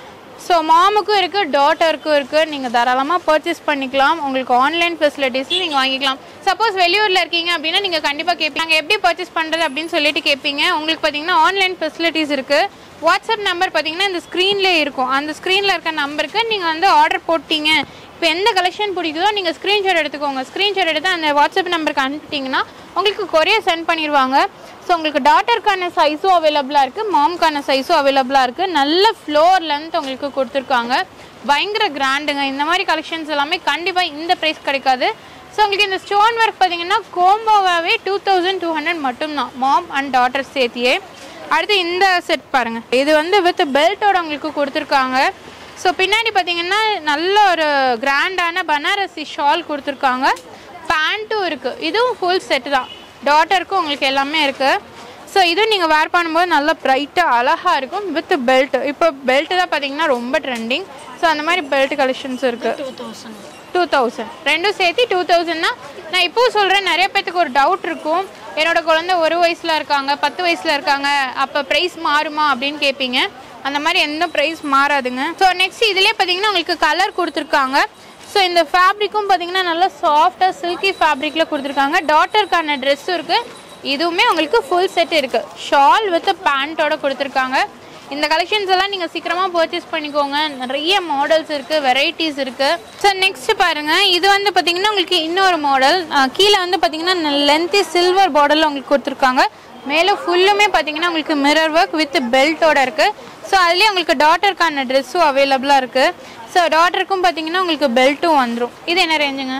ஸோ மாமுக்கும் இருக்குது டாட்டருக்கும் இருக்குது நீங்கள் தாராளமாக பர்ச்சேஸ் பண்ணிக்கலாம் உங்களுக்கு ஆன்லைன் ஃபெசிலிட்டிஸும் நீங்கள் வாங்கிக்கலாம் சப்போஸ் வெளியூரில் இருக்கீங்க அப்படின்னா நீங்கள் கண்டிப்பாக கேட்பீங்க நாங்கள் எப்படி பர்ச்சேஸ் பண்ணுறது அப்படின்னு சொல்லிட்டு கேட்பீங்க உங்களுக்கு பார்த்தீங்கன்னா ஆன்லைன் ஃபெசிலிட்டிஸ் இருக்குது வாட்ஸ்அப் நம்பர் பார்த்தீங்கன்னா இந்த ஸ்க்ரீன்லேயே இருக்கும் அந்த ஸ்க்ரீனில் இருக்க நம்பருக்கு நீங்கள் வந்து ஆர்டர் போட்டீங்க இப்போ எந்த கலெக்ஷன் பிடிக்குதோ நீங்கள் ஸ்க்ரீன்ஷாட் எடுத்துக்கோங்க ஸ்க்ரீன்ஷாட் எடுத்து அந்த வாட்ஸ்அப் நம்பருக்கு அனுப்பிட்டீங்கன்னா உங்களுக்கு கொரியர் சென்ட் பண்ணிடுவாங்க ஸோ உங்களுக்கு டாட்டருக்கான சைஸும் அவைலபிளாக இருக்குது மாம்க்கான சைஸும் அவைலபிளாக இருக்குது நல்ல ஃப்ளோர் லென்த் உங்களுக்கு கொடுத்துருக்காங்க பயங்கர கிராண்டுங்க இந்த மாதிரி கலெக்ஷன்ஸ் எல்லாமே கண்டிப்பாக இந்த ப்ரைஸ் கிடைக்காது ஸோ உங்களுக்கு இந்த ஸ்டோன் ஒர்க் பார்த்தீங்கன்னா கோம்போவாகவே டூ தௌசண்ட் டூ ஹண்ட்ரட் மட்டும்தான் மாம் அண்ட் டாட்டர் சேர்த்தியே அடுத்து இந்த செட் பாருங்கள் இது வந்து வித் பெல்ட்டோட உங்களுக்கு கொடுத்துருக்காங்க ஸோ பின்னாடி பார்த்தீங்கன்னா நல்ல ஒரு கிராண்டான பனாரசி ஷால் கொடுத்துருக்காங்க பேண்ட்டும் இருக்குது இதுவும் ஃபுல் செட்டு தான் டாட்டருக்கும் உங்களுக்கு எல்லாமே இருக்குது ஸோ இதுவும் நீங்கள் வேர் பண்ணும்போது நல்லா ப்ரைட்டாக அழகாக இருக்கும் வித் பெல்ட் இப்போ பெல்ட் தான் பார்த்தீங்கன்னா ரொம்ப ட்ரெண்டிங் ஸோ அந்த மாதிரி பெல்ட் கலெக்ஷன்ஸ் இருக்குது டூ தௌசண்ட் டூ தௌசண்ட் ரெண்டும் சேர்த்து டூ தௌசண்ட்னா நான் இப்போ சொல்கிறேன் நிறைய பேத்துக்கு ஒரு டவுட் இருக்கும் என்னோட குழந்தை ஒரு வயசில் இருக்காங்க பத்து வயசில் இருக்காங்க அப்போ ப்ரைஸ் மாறுமா அப்படின்னு கேட்பீங்க அந்த மாதிரி எந்த ப்ரைஸ் மாறாதுங்க ஸோ நெக்ஸ்ட் இதுலேயே பார்த்தீங்கன்னா உங்களுக்கு கலர் கொடுத்துருக்காங்க ஸோ இந்த ஃபேப்ரிக்கும் பார்த்தீங்கன்னா நல்லா சாஃப்டாக சில்கி ஃபேப்ரிக்கில் கொடுத்துருக்காங்க டாட்டருக்கான ட்ரெஸ்ஸும் இருக்குது இதுவுமே உங்களுக்கு ஃபுல் செட் இருக்குது ஷால் வித் பேண்ட்டோட கொடுத்துருக்காங்க இந்த கலெக்ஷன்ஸ் எல்லாம் நீங்கள் சீக்கிரமாக பர்ச்சேஸ் பண்ணிக்கோங்க நிறைய மாடல்ஸ் இருக்குது வெரைட்டிஸ் இருக்குது ஸோ நெக்ஸ்ட் பாருங்கள் இது வந்து பார்த்தீங்கன்னா உங்களுக்கு இன்னொரு மாடல் கீழே வந்து பார்த்தீங்கன்னா லென்த்தி சில்வர் பார்டரில் உங்களுக்கு கொடுத்துருக்காங்க மேலே ஃபுல்லுமே பார்த்தீங்கன்னா உங்களுக்கு மிரர் ஒர்க் வித் பெல்ட்டோட இருக்குது ஸோ அதுலேயே உங்களுக்கு டாட்டருக்கான ட்ரெஸ்ஸும் அவைலபிளாக இருக்குது ஸோ டாட்டருக்கும் பார்த்தீங்கன்னா உங்களுக்கு பெல்ட்டும் வந்துடும் இது என்ன ரேஞ்சுங்க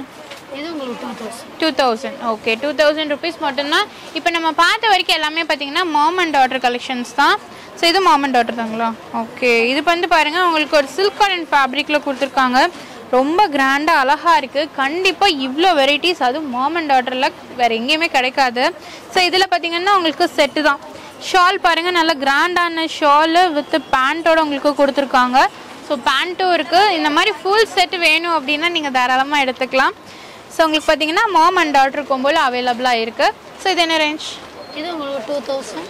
இது உங்களுக்கு two thousand two thousand okay two thousand rupees மட்டும்தான் இப்போ நம்ம பார்த்த வரைக்கும் எல்லாமே பார்த்தீங்கன்னா மாம் அண்ட் டாட்டர் கலெக்ஷன்ஸ் தான் ஸோ இது மாம் அண்ட் டாட்டர் தாங்களா ஓகே இது வந்து பாருங்கள் உங்களுக்கு ஒரு சில்க் காட்டன் ஃபேப்ரிக்கில் கொடுத்துருக்காங்க ரொம்ப கிராண்டாக அழகாக இருக்குது கண்டிப்பாக இவ்வளோ வெரைட்டிஸ் அதுவும் மாம் அண்ட் டாட்டரில் வேறு எங்கேயுமே கிடைக்காது ஸோ இதில் பார்த்தீங்கன்னா உங்களுக்கு செட்டு தான் ஷால் பாருங்கள் நல்ல கிராண்டான ஷாலு வித் பேண்ட்டோட உங்களுக்கு கொடுத்துருக்காங்க ஸோ பேண்ட்டும் இருக்குது இந்த மாதிரி ஃபுல் செட் வேணும் அப்படின்னா நீங்கள் தாராளமாக எடுத்துக்கலாம் ஸோ உங்களுக்கு பார்த்தீங்கன்னா மாம் அண்ட் டாட்டர் கொம்போல அவைலபிளாக இருக்குது ஸோ இது என்ன ரேஞ்ச் இது உங்களுக்கு two thousand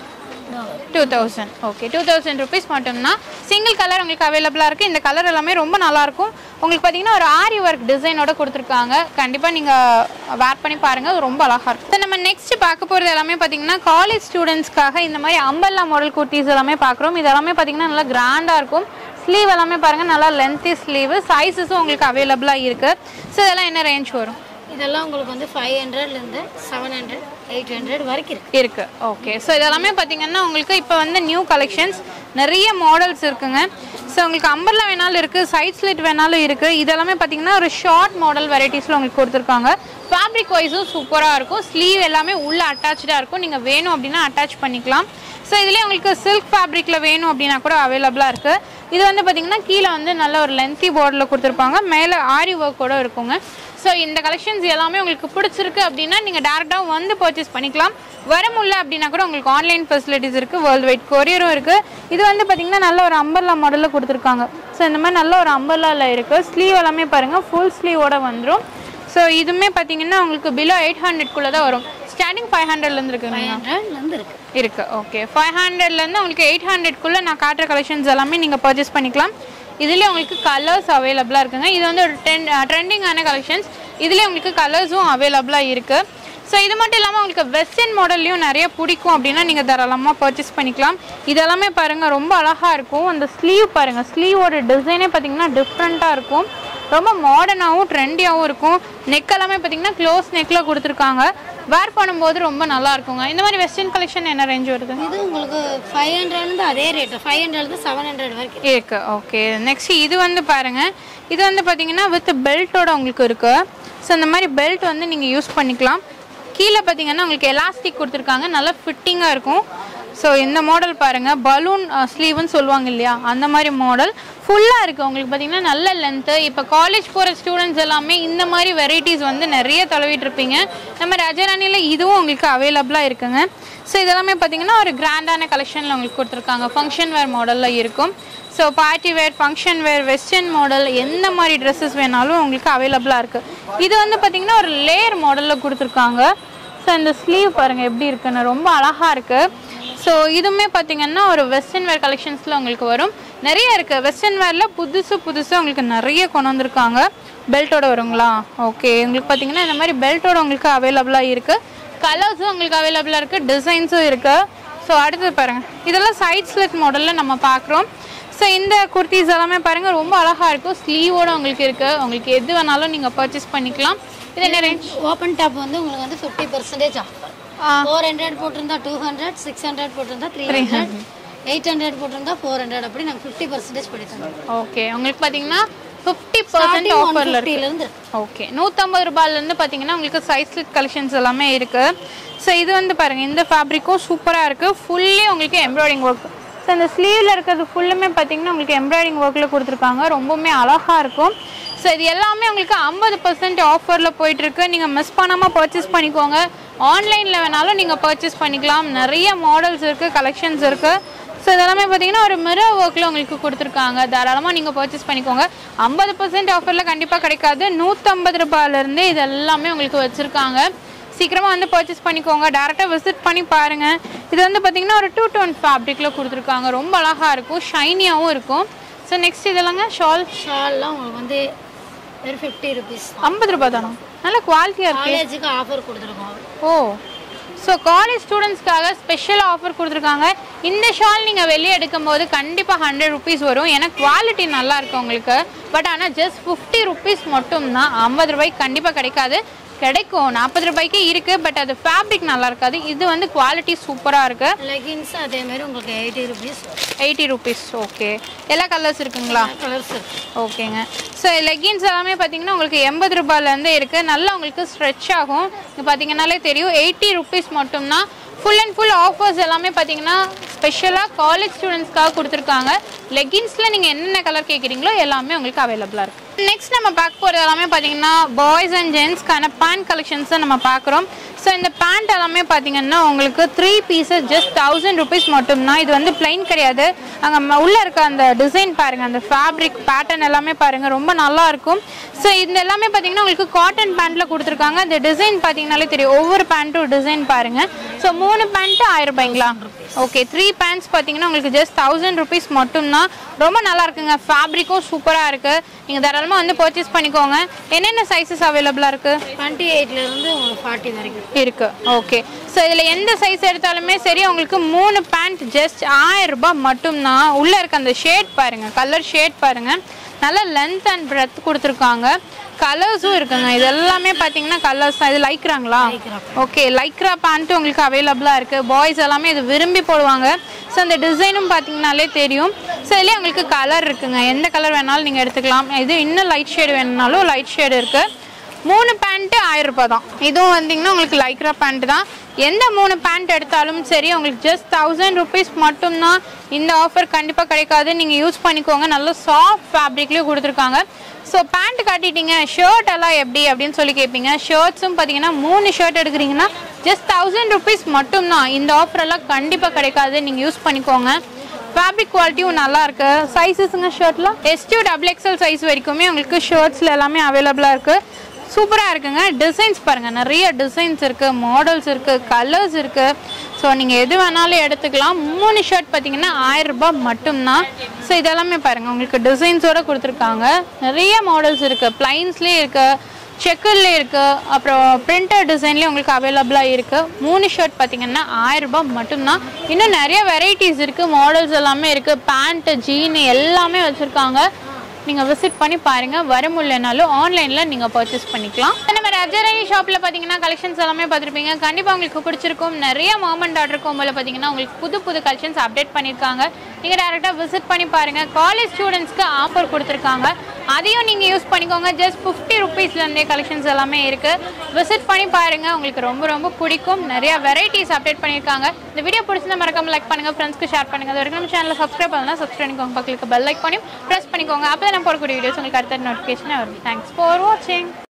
two thousand okay two thousand rupees மட்டும்னா சிங்கிள் கலர் உங்களுக்கு அவைலபிளாக இருக்குது இந்த கலர் எல்லாமே ரொம்ப நல்லாயிருக்கும் உங்களுக்கு பார்த்தீங்கன்னா ஒரு ஆரி ஒர்க் டிசைனோட கொடுத்துருக்காங்க கண்டிப்பாக நீங்கள் வேர் பண்ணி பாருங்கள் அது ரொம்ப அழகாக இருக்கும் So, நம்ம நெக்ஸ்ட் பார்க்க போகிறது எல்லாமே பார்த்தீங்கன்னா காலேஜ் ஸ்டூடெண்ட்ஸ்க்காக இந்த மாதிரி அம்பல்லா மாடல் குர்த்திஸ் எல்லாமே பார்க்குறோம் இது எல்லாமே பார்த்தீங்கன்னா நல்லா கிராண்டாக இருக்கும் ஸ்லீவ் எல்லாமே பாருங்கள் நல்லா லென்த்தி ஸ்லீவ் சைஸஸும் உங்களுக்கு அவைலபிளாக இருக்குது ஸோ இதெல்லாம் என்ன ரேஞ்ச் வரும் இதெல்லாம் உங்களுக்கு வந்து ஃபைவ் ஹண்ட்ரட்லேருந்து செவன் ஹண்ட்ரட் எயிட் ஹண்ட்ரட் வரைக்கும் இருக்கு இருக்கு ஓகே ஸோ இதெல்லாமே பார்த்தீங்கன்னா உங்களுக்கு இப்போ வந்து நியூ கலெக்ஷன்ஸ் நிறைய மாடல்ஸ் இருக்குங்க ஸோ உங்களுக்கு அம்பர்லா வேணாலும் இருக்குது சைட் ஸ்லிட் வேணாலும் இருக்குது இதெல்லாமே பார்த்தீங்கன்னா ஒரு ஷார்ட் மாடல் வெரைட்டிஸில் உங்களுக்கு கொடுத்துருக்காங்க ஃபேப்ரிக் வைஸும் சூப்பராக இருக்கும் ஸ்லீவ் எல்லாமே உள்ளே அட்டாச்சாக இருக்கும் நீங்கள் வேணும் அப்படின்னா அட்டாச் பண்ணிக்கலாம் ஸோ இதுலேயே உங்களுக்கு சில்க் ஃபேப்ரிக்கில் வேணும் அப்படின்னா கூட அவைலபிளாக இருக்குது இது வந்து பார்த்தீங்கன்னா கீழே வந்து நல்ல ஒரு லென்த்தி போர்டில் கொடுத்துருப்பாங்க மேலே ஆரி ஒர்க்கோட இருக்குங்க ஸோ இந்த கலெக்ஷன்ஸ் எல்லாமே உங்களுக்கு பிடிச்சிருக்கு அப்படின்னா நீங்கள் டேரெக்டாக வந்து பர்ச்சேஸ் பண்ணிக்கலாம் வர முடியல அப்படின்னா கூட உங்களுக்கு ஆன்லைன் ஃபெசிலிட்டிஸ் இருக்குது வேர்ல்டு வைட் கொரியரும் இருக்குது இது வந்து பார்த்தீங்கன்னா நல்ல ஒரு அம்பர்லா மாடலில் கொடுத்துருக்காங்க ஸோ இந்த மாதிரி நல்ல ஒரு அம்பர்லாவில் இருக்குது ஸ்லீவ் எல்லாமே பாருங்கள் ஃபுல் ஸ்லீவோட வந்துடும் ஸோ இதுவுமே பார்த்தீங்கன்னா உங்களுக்கு பிலோ எயிட் ஹண்ட்ரட்குள்ளே தான் வரும் ஸ்டார்டிங் ஃபைவ் ஹண்ட்ரட்லேருந்து இருக்குங்க ஹண்ட்ரட்லேருந்து இருக்கு இருக்கு ஓகே ஃபைவ் ஹண்ட்ரட்லேருந்து உங்களுக்கு எயிட் ஹண்ட்ரட்குள்ளே நான் காட்டுற கலெக்ஷன்ஸ் எல்லாமே நீங்கள் பர்ச்சேஸ் பண்ணிக்கலாம் இதுலேயே உங்களுக்கு கலர்ஸ் அவைலபிளாக இருக்குங்க இது வந்து ஒரு ட்ரெண்ட் ட்ரெண்டிங்கான கலெக்ஷன்ஸ் இதுலேயே உங்களுக்கு கலர்ஸும் அவைலபிளாக இருக்குது ஸோ இது மட்டும் இல்லாமல் உங்களுக்கு வெஸ்டர்ன் மாடல்லையும் நிறைய பிடிக்கும் அப்படின்னா நீங்கள் தாராளமாக பர்ச்சேஸ் பண்ணிக்கலாம் இதெல்லாமே பாருங்கள் ரொம்ப அழகாக இருக்கும் அந்த ஸ்லீவ் பாருங்கள் ஸ்லீவோட டிசைனே பார்த்தீங்கன்னா டிஃப்ரெண்ட்டாக இருக்கும் ரொம்ப மாடர்னாகவும் ட்ரெண்டியாகவும் இருக்கும் நெக் எல்லாமே பார்த்தீங்கன்னா க்ளோஸ் நெக்கில் கொடுத்துருக்காங்க வேர் பண்ணும்போது ரொம்ப நல்லா இருக்குங்க இந்த மாதிரி வெஸ்டர்ன் கலெக்ஷன் என்ன ரேஞ்ச் வருது இது உங்களுக்கு ஃபைவ் ஹண்ட்ரட்லேருந்து அதே ரேட்டு ஃபைவ் ஹண்ட்ரட்லேருந்து செவன் ஹண்ட்ரட் வரைக்கும் இருக்கு ஓகே நெக்ஸ்ட் இது வந்து பாருங்க இது வந்து பார்த்தீங்கன்னா வித் பெல்ட்டோட உங்களுக்கு இருக்கு ஸோ இந்த மாதிரி பெல்ட் வந்து நீங்கள் யூஸ் பண்ணிக்கலாம் கீழே பார்த்தீங்கன்னா உங்களுக்கு எலாஸ்டிக் கொடுத்துருக்காங்க நல்லா ஃபிட்டிங்காக இருக்கும் ஸோ இந்த மாடல் பாருங்கள் பலூன் ஸ்லீவ்னு சொல்லுவாங்க இல்லையா அந்த மாதிரி மாடல் ஃபுல்லாக இருக்குது உங்களுக்கு பார்த்தீங்கன்னா நல்ல லென்த்து இப்போ காலேஜ் போகிற ஸ்டூடெண்ட்ஸ் எல்லாமே இந்த மாதிரி வெரைட்டிஸ் வந்து நிறைய தடவிட்டு இருப்பீங்க நம்ம ரஜராணியில் இதுவும் உங்களுக்கு அவைலபிளாக இருக்குங்க ஸோ இதெல்லாமே பார்த்தீங்கன்னா ஒரு கிராண்டான கலெக்ஷனில் உங்களுக்கு கொடுத்துருக்காங்க ஃபங்க்ஷன் வேர் மாடலில் இருக்கும் so party wear function wear western model எந்த மாதிரி ட்ரெஸ்ஸஸ் வேணாலும் உங்களுக்கு அவைலபிளாக இருக்குது இது வந்து பார்த்தீங்கன்னா ஒரு லேயர் மாடலில் கொடுத்துருக்காங்க ஸோ இந்த ஸ்லீவ் பாருங்கள் எப்படி இருக்குன்னு ரொம்ப அழகாக இருக்குது ஸோ இதுவுமே பார்த்தீங்கன்னா ஒரு வெஸ்டர்ன் வேர் கலெக்ஷன்ஸில் உங்களுக்கு வரும் நிறைய இருக்குது வெஸ்டர்ன் வேரில் புதுசு புதுசு உங்களுக்கு நிறைய கொண்டு வந்திருக்காங்க பெல்ட்டோட வருங்களா ஓகே உங்களுக்கு பார்த்தீங்கன்னா இந்த மாதிரி பெல்ட்டோட உங்களுக்கு அவைலபிளாக இருக்குது கலர்ஸும் உங்களுக்கு அவைலபிளாக இருக்குது டிசைன்ஸும் இருக்குது ஸோ அடுத்தது பாருங்கள் இதெல்லாம் சைட் ஸ்லிட் மாடலில் நம்ம பார்க்குறோம் ஸோ இந்த குர்த்திஸ் எல்லாமே பாருங்கள் ரொம்ப அழகாக இருக்கும் ஸ்லீவோட உங்களுக்கு இருக்குது உங்களுக்கு எது வேணாலும் நீங்கள் பர்ச்சேஸ் பண்ணிக்கலாம் இது என்ன ரேஞ்ச் ஓப்பன் டாப் வந்து உங்களுக்கு வந்து fifty percentage offer four hundred போட்டிருந்தா டூ ஹண்ட்ரட் சிக்ஸ் ஹண்ட்ரட் போட்டிருந்தா த்ரீ ஹண்ட்ரட் எயிட் ஹண்ட்ரட் போட்டிருந்தா ஃபோர் ஹண்ட்ரட் அப்படி நாங்கள் ஃபிஃப்டி பர்சன்டேஜ் பண்ணி தரோம் ஓகே உங்களுக்கு பார்த்தீங்கன்னா ஃபிஃப்டி பர்சன்ட் ஆஃபரில் இருக்கு ஃபிஃப்டிலேருந்து ஓகே நூற்றம்பது ரூபாயிலேருந்து பார்த்தீங்கன்னா உங்களுக்கு சைஸ் ஸ்லிட் கலெக்ஷன்ஸ் எல்லாமே இருக்குது ஸோ இது வந்து பாருங்கள் இந்த ஃபேப்ரிக்கும் சூப்பராக இருக்குது ஃபுல்லி உங்களுக்கு எம்ப்ராய்டிங் ஒர்க் ஸோ இந்த ஸ்லீவில் இருக்கிறது ஃபுல்லுமே பார்த்தீங்கன்னா உங்களுக்கு எம்ப்ராய்டிங் ஒர்க்கில் கொடுத்துருக்காங்க ரொம்பவுமே அழகாக இருக்கும் ஸோ இது எல்லாமே உங்களுக்கு ஐம்பது பர்சன்ட் ஆஃபரில் போயிட்டுருக்கு நீங்கள் மிஸ் பண்ணாமல் பர்ச்சேஸ் பண்ணிக்கோங்க ஆன்லைனில் வேணாலும் நீங்கள் பர்ச்சேஸ் பண்ணிக்கலாம் நிறைய மாடல்ஸ் இருக்குது கலெக்ஷன்ஸ் இருக்குது ஸோ இதெல்லாமே பார்த்தீங்கன்னா ஒரு மிரர் ஒர்க்கில் உங்களுக்கு கொடுத்துருக்காங்க தாராளமாக நீங்கள் பர்ச்சேஸ் பண்ணிக்கோங்க ஐம்பது பர்சன்ட் ஆஃபரில் கண்டிப்பாக கிடைக்காது நூற்றம்பது ரூபாயிலேருந்து இது எல்லாமே உங்களுக்கு வச்சுருக்காங்க சீக்கிரமாக வந்து பர்ச்சேஸ் பண்ணிக்கோங்க டேரெக்டாக விசிட் பண்ணி பாருங்கள் இது வந்து பார்த்தீங்கன்னா ஒரு டூ டோன் ஃபேப்ரிக்கில் கொடுத்துருக்காங்க ரொம்ப அழகாக இருக்கும் ஷைனியாகவும் இருக்கும் ஸோ நெக்ஸ்ட் இதெல்லாங்க ஷால் ஷால்லாம் உங்களுக்கு வந்து வெறும் ஃபிஃப்டி ருபீஸ் ஐம்பது ரூபாய் தானா நல்ல குவாலிட்டியாக இருக்கு காலேஜுக்கு ஆஃபர் கொடுத்துருக்கோம் ஓ ஸோ காலேஜ் ஸ்டூடெண்ட்ஸ்க்காக ஸ்பெஷல் ஆஃபர் கொடுத்துருக்காங்க இந்த ஷால் நீங்கள் வெளியே எடுக்கும்போது கண்டிப்பாக ஹண்ட்ரட் ருபீஸ் வரும் ஏன்னா குவாலிட்டி நல்லா இருக்கு உங்களுக்கு பட் ஆனால் ஜஸ்ட் ஃபிஃப்டி ருபீஸ் மட்டும்தான் ஐம்பது ரூபாய்க்கு கண்டிப்பாக கிடைக்காது கிடைக்கும் நாற்பது ரூபாய்க்கு இருக்கு பட் அது ஃபேப்ரிக் நல்லா இருக்காது இது வந்து குவாலிட்டி சூப்பராக இருக்கு லெகின்ஸ் அதே மாதிரி உங்களுக்கு eighty rupees eighty rupees okay எல்லா கலர்ஸ் இருக்குங்களா கலர்ஸ் இருக்கு ஓகேங்க ஸோ லெகின்ஸ் எல்லாமே பார்த்தீங்கன்னா உங்களுக்கு எண்பது ரூபாயிலேருந்து இருக்குது நல்லா உங்களுக்கு ஸ்ட்ரெச் ஆகும் இது பார்த்தீங்கன்னாலே தெரியும் எயிட்டி ருபீஸ் மட்டும்தான் ஃபுல் அண்ட் ஃபுல் ஆஃபர்ஸ் எல்லாமே பார்த்தீங்கன்னா ஸ்பெஷலாக காலேஜ் ஸ்டூடெண்ட்ஸ்க்காக கொடுத்துருக்காங்க லெகின்ஸில் நீங்கள் என்னென்ன கலர் கேட்குறீங்களோ எல்லாமே உங்களுக்கு அவைலபிளாக இருக்குது நெக்ஸ்ட் நம்ம பார்க்க போகிறது எல்லாமே பார்த்தீங்கன்னா பாய்ஸ் அண்ட் ஜென்ஸ்க்கான பேண்ட் கலெக்ஷன்ஸ் தான் நம்ம பார்க்குறோம் ஸோ இந்த பேண்ட் எல்லாமே பார்த்தீங்கன்னா உங்களுக்கு three pieces just thousand rupees மட்டும்தான் இது வந்து பிளைன் கிடையாது அங்கே உள்ளே இருக்க அந்த டிசைன் பாருங்கள் அந்த ஃபேப்ரிக் பேட்டர்ன் எல்லாமே பாருங்கள் ரொம்ப நல்லா இருக்கும் ஸோ இந்த எல்லாமே பார்த்தீங்கன்னா உங்களுக்கு காட்டன் பேண்ட்டில் கொடுத்துருக்காங்க இந்த டிசைன் பார்த்தீங்கனாலே தெரியும் ஒவ்வொரு பேண்ட்டும் டிசைன் பாருங்கள் ஸோ மூணு பேண்ட்டு ஆயிரம் ரூபாய்ங்களா ஓகே த்ரீ பேண்ட்ஸ் பார்த்தீங்கன்னா உங்களுக்கு ஜஸ்ட் தௌசண்ட் ருபீஸ் மட்டும்தான் ரொம்ப நல்லா இருக்குங்க ஃபேப்ரிக்கும் சூப்பராக இருக்குது நீங்கள் தாராளமாக வந்து பர்ச்சேஸ் பண்ணிக்கோங்க என்னென்ன சைஸஸ் அவைலபிளாக இருக்குது டுவெண்ட்டி எயிட்லேருந்து உங்களுக்கு ஃபார்ட்டி வரைக்கும் இருக்கு ஓகே ஸோ இதில் எந்த சைஸ் எடுத்தாலுமே சரி உங்களுக்கு மூணு பேண்ட் ஜஸ்ட் ஆயிரம் ரூபாய் மட்டும்தான் உள்ளே இருக்க அந்த ஷேட் பாருங்க கலர் ஷேட் பாருங்க நல்ல லென்த் அண்ட் பிரெத் கொடுத்துருக்காங்க கலர்ஸும் இருக்குங்க இது எல்லாமே பார்த்தீங்கன்னா கலர்ஸ் தான் இது லைக்ராங்களா ஓகே லைக்ரா பேண்ட்டும் உங்களுக்கு அவைலபிளாக இருக்குது பாய்ஸ் எல்லாமே இது விரும்பி போடுவாங்க ஸோ அந்த டிசைனும் பார்த்தீங்கனாலே தெரியும் ஸோ இதுலேயே உங்களுக்கு கலர் இருக்குங்க எந்த கலர் வேணாலும் நீங்கள் எடுத்துக்கலாம் இது இன்னும் லைட் ஷேடு வேணுனாலும் லைட் ஷேடு இருக்குது மூணு பேண்ட்டு ஆயிரம் ரூபாய் தான் இதுவும் வந்தீங்கன்னா உங்களுக்கு லைக்ரா பேண்ட் தான் எந்த மூணு பேண்ட் எடுத்தாலும் சரி உங்களுக்கு ஜஸ்ட் தௌசண்ட் ருபீஸ் மட்டும்தான் இந்த ஆஃபர் கண்டிப்பாக கிடைக்காது நீங்கள் யூஸ் பண்ணிக்கோங்க நல்ல சாஃப்ட் ஃபேப்ரிக்லேயும் கொடுத்துருக்காங்க ஸோ பேண்ட் காட்டிட்டீங்க ஷர்ட் எல்லாம் எப்படி அப்படின்னு சொல்லி கேட்பீங்க ஷர்ட்ஸும் பார்த்தீங்கன்னா மூணு ஷர்ட் எடுக்கிறீங்கன்னா ஜஸ்ட் தௌசண்ட் ருபீஸ் மட்டும்தான் இந்த ஆஃபர் எல்லாம் கண்டிப்பாக கிடைக்காது நீங்கள் யூஸ் பண்ணிக்கோங்க ஃபேப்ரிக் குவாலிட்டியும் நல்லா இருக்கு சைஸஸுங்க ஷர்ட்ல S to double XL size வரைக்குமே உங்களுக்கு ஷர்ட்ஸ்ல எல்லாமே அவைலபிளாக இருக்கு சூப்பராக இருக்குங்க டிசைன்ஸ் பாருங்கள் நிறைய டிசைன்ஸ் இருக்குது மாடல்ஸ் இருக்குது கலர்ஸ் இருக்குது ஸோ நீங்கள் எது வேணாலும் எடுத்துக்கலாம் மூணு ஷர்ட் பார்த்தீங்கன்னா ஆயிரம் ரூபாய் மட்டும்தான் ஸோ இதெல்லாமே பாருங்கள் உங்களுக்கு டிசைன்ஸோடு கொடுத்துருக்காங்க நிறைய மாடல்ஸ் இருக்குது ப்ளைன்ஸ்லேயே இருக்குது செக்கர்ல இருக்கு அப்புறம் பிரிண்டர் டிசைன்லேயே உங்களுக்கு அவைலபிளாக இருக்கு மூணு ஷர்ட் பார்த்தீங்கன்னா ஆயிரம் ரூபாய் மட்டும்தான் இன்னும் நிறைய வெரைட்டிஸ் இருக்கு மாடல்ஸ் எல்லாமே இருக்கு பேண்ட் ஜீன் எல்லாமே வச்சிருக்காங்க நீங்கள் விசிட் பண்ணி பாருங்க வர முடியலனாலும் ஆன்லைனில் நீங்கள் பர்ச்சேஸ் பண்ணிக்கலாம் நம்ம ரஜரணி ஷாப்பில் பார்த்தீங்கன்னா கலெக்ஷன்ஸ் எல்லாமே பார்த்துருப்பீங்க கண்டிப்பாக உங்களுக்கு பிடிச்சிருக்கும் நிறைய மாமெண்ட் ஆர்டர் கோம்போல பார்த்தீங்கன்னா உங்களுக்கு புது புது கலெக்ஷன்ஸ் அப்டேட் பண்ணியிருக்காங்க நீங்கள் டேரெக்டாக விசிட் பண்ணி பாருங்கள் காலேஜ் ஸ்டூடெண்ட்ஸ்க்கு ஆஃபர் கொடுத்துருக்காங்க அதையும் நீங்கள் யூஸ் பண்ணிக்கோங்க ஜஸ்ட் ஃபிஃப்டி ருபீஸ்லேருந்தே கலெக்ஷன்ஸ் எல்லாமே இருக்குது விசிட் பண்ணி பாருங்கள் உங்களுக்கு ரொம்ப ரொம்ப பிடிக்கும் நிறைய வெரைட்டிஸ் அப்டேட் பண்ணியிருக்காங்க இந்த வீடியோ பிடிச்சிருந்தா மறக்காம லைக் பண்ணுங்கள் ஃப்ரெண்ட்ஸ்க்கு ஷேர் பண்ணுங்கள் அது வரைக்கும் நம்ம சேனலை சப்ஸ்கிரைப் பண்ணலாம் சப்ஸ்கிரைப் பண்ணிக்கோங்க பக்கத்துக்கு பெல் லைக் பண்ணி ப்ரெஸ் பண்ணிக்கோங்க அப்போ தான் நான் போடக்கூடிய வீடியோஸ் உங்களுக்கு அடுத்த நோட்டிஃபிகேஷனே வரும் தேங்க்ஸ் ஃபார் வாட்சிங்